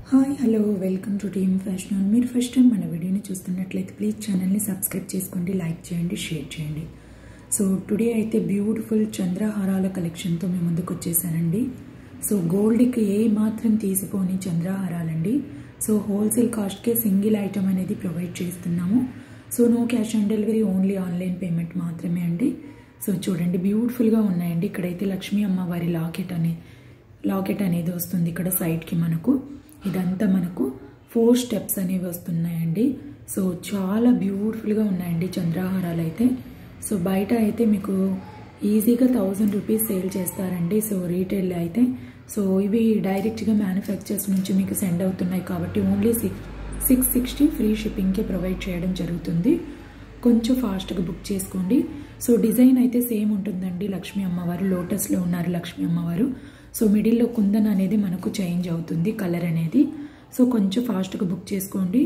hi hello welcome to team fashion మీరు first time మన వీడియోని చూస్తున్నట్లయితే ప్లీజ్ ఛానల్ని సబ్స్క్రైబ్ చేసుకోండి లైక్ చేయండి షేర్ చేయండి సో టుడే అయితే బ్యూటిఫుల్ చంద్రహారాల కలెక్షన్తో మేము ముందుకు వచ్చేసానండి సో గోల్డ్కి ఏ మాత్రం తీసిపోని చంద్రహారాలండి సో హోల్సేల్ కాస్ట్కే సింగిల్ ఐటమ్ అనేది ప్రొవైడ్ చేస్తున్నాము so no cash on delivery only online payment మాత్రమే అండి సో చూడండి బ్యూటిఫుల్గా ఉన్నాయండి ఇక్కడైతే లక్ష్మీ అమ్మవారి లాకెట్ అనే లాకెట్ అనేది వస్తుంది ఇక్కడ సైడ్కి మనకు ఇదంతా మనకు ఫోర్ స్టెప్స్ అనేవి వస్తున్నాయండి సో చాలా బ్యూటిఫుల్గా ఉన్నాయండి చంద్రహారాలు అయితే సో బయట అయితే మీకు ఈజీగా థౌజండ్ రూపీస్ సేల్ చేస్తారండి సో రీటైల్ అయితే సో ఇవి డైరెక్ట్గా మ్యానుఫ్యాక్చర్స్ నుంచి మీకు సెండ్ అవుతున్నాయి కాబట్టి only six six sixty free షిప్పింగ్కి ప్రొవైడ్ చేయడం జరుగుతుంది కొంచెం ఫాస్ట్గా బుక్ చేసుకోండి సో డిజైన్ అయితే సేమ్ ఉంటుందండి లక్ష్మీ అమ్మవారు లోటస్లో ఉన్నారు లక్ష్మీ అమ్మవారు సో మిడిల్లో కుందన్ అనేది మనకు చేంజ్ అవుతుంది కలర్ అనేది సో కొంచెం ఫాస్ట్గా బుక్ చేసుకోండి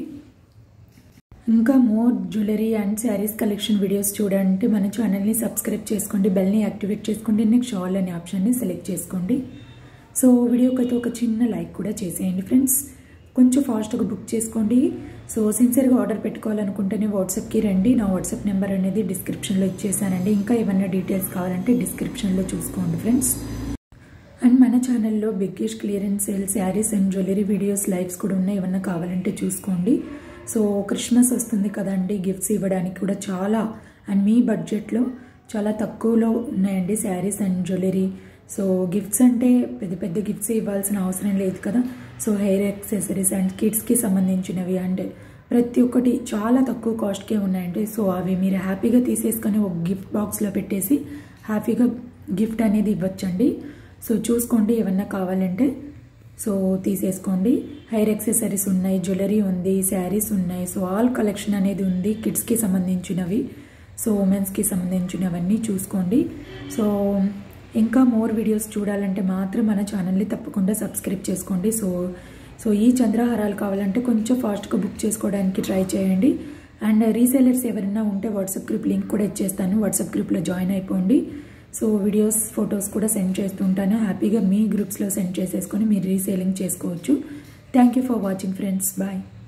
ఇంకా more jewellery and saris collection videos చూడండి మన ఛానల్ని సబ్స్క్రైబ్ చేసుకోండి బెల్ని యాక్టివేట్ చేసుకోండి నెక్స్ట్ ఆల్ అనే ఆప్షన్ని సెలెక్ట్ చేసుకోండి సో వీడియోకి అయితే ఒక చిన్న లైక్ కూడా చేసేయండి ఫ్రెండ్స్ కొంచెం ఫాస్ట్గా బుక్ చేసుకోండి సో సిన్సియర్గా ఆర్డర్ పెట్టుకోవాలనుకుంటేనే వాట్సాప్కి రండి నా వాట్సాప్ నెంబర్ అనేది డిస్క్రిప్షన్లో ఇచ్చేసానండి ఇంకా ఏమైనా డీటెయిల్స్ కావాలంటే డిస్క్రిప్షన్లో చూసుకోండి ఫ్రెండ్స్ అండ్ మన ఛానల్లో biggest clearance sale saris and jewellery videos lives కూడా ఉన్నాయి ఏమన్నా కావాలంటే చూసుకోండి సో క్రిస్మస్ వస్తుంది కదండి గిఫ్ట్స్ ఇవ్వడానికి కూడా చాలా అండ్ మీ బడ్జెట్లో చాలా తక్కువలో ఉన్నాయండి saris and jewellery so gifts అంటే పెద్ద పెద్ద గిఫ్ట్స్ ఇవ్వాల్సిన అవసరం లేదు కదా సో హెయిర్ యాక్సెసరీస్ అండ్ కిడ్స్కి సంబంధించినవి అండ్ ప్రతి ఒక్కటి చాలా తక్కువ కాస్ట్కే ఉన్నాయండి సో అవి మీరు హ్యాపీగా తీసేసుకొని ఒక గిఫ్ట్ బాక్స్లో పెట్టేసి హ్యాపీగా గిఫ్ట్ అనేది ఇవ్వచ్చండి సో చూసుకోండి ఏమన్నా కావాలంటే సో తీసేసుకోండి హెయిర్ యాక్సెసరీస్ ఉన్నాయి జ్యువెలరీ ఉంది శారీస్ ఉన్నాయి సో ఆల్ కలెక్షన్ అనేది ఉంది కిడ్స్కి సంబంధించినవి సో ఉమెన్స్కి సంబంధించినవన్నీ చూసుకోండి సో ఇంకా మోర్ వీడియోస్ చూడాలంటే మాత్రం మన ఛానల్ని తప్పకుండా సబ్స్క్రైబ్ చేసుకోండి సో సో ఈ చంద్రహారాలు కావాలంటే కొంచెం ఫాస్ట్గా బుక్ చేసుకోవడానికి ట్రై చేయండి అండ్ రీసేలర్స్ ఎవరైనా ఉంటే వాట్సాప్ గ్రూప్ లింక్ కూడా ఇచ్చేస్తాను వాట్సాప్ గ్రూప్లో జాయిన్ అయిపోండి సో వీడియోస్ ఫొటోస్ కూడా సెండ్ చేస్తుంటాను హ్యాపీగా మీ గ్రూప్స్లో సెండ్ చేసేసుకొని మీరు రీసేలింగ్ చేసుకోవచ్చు thank you for watching friends bye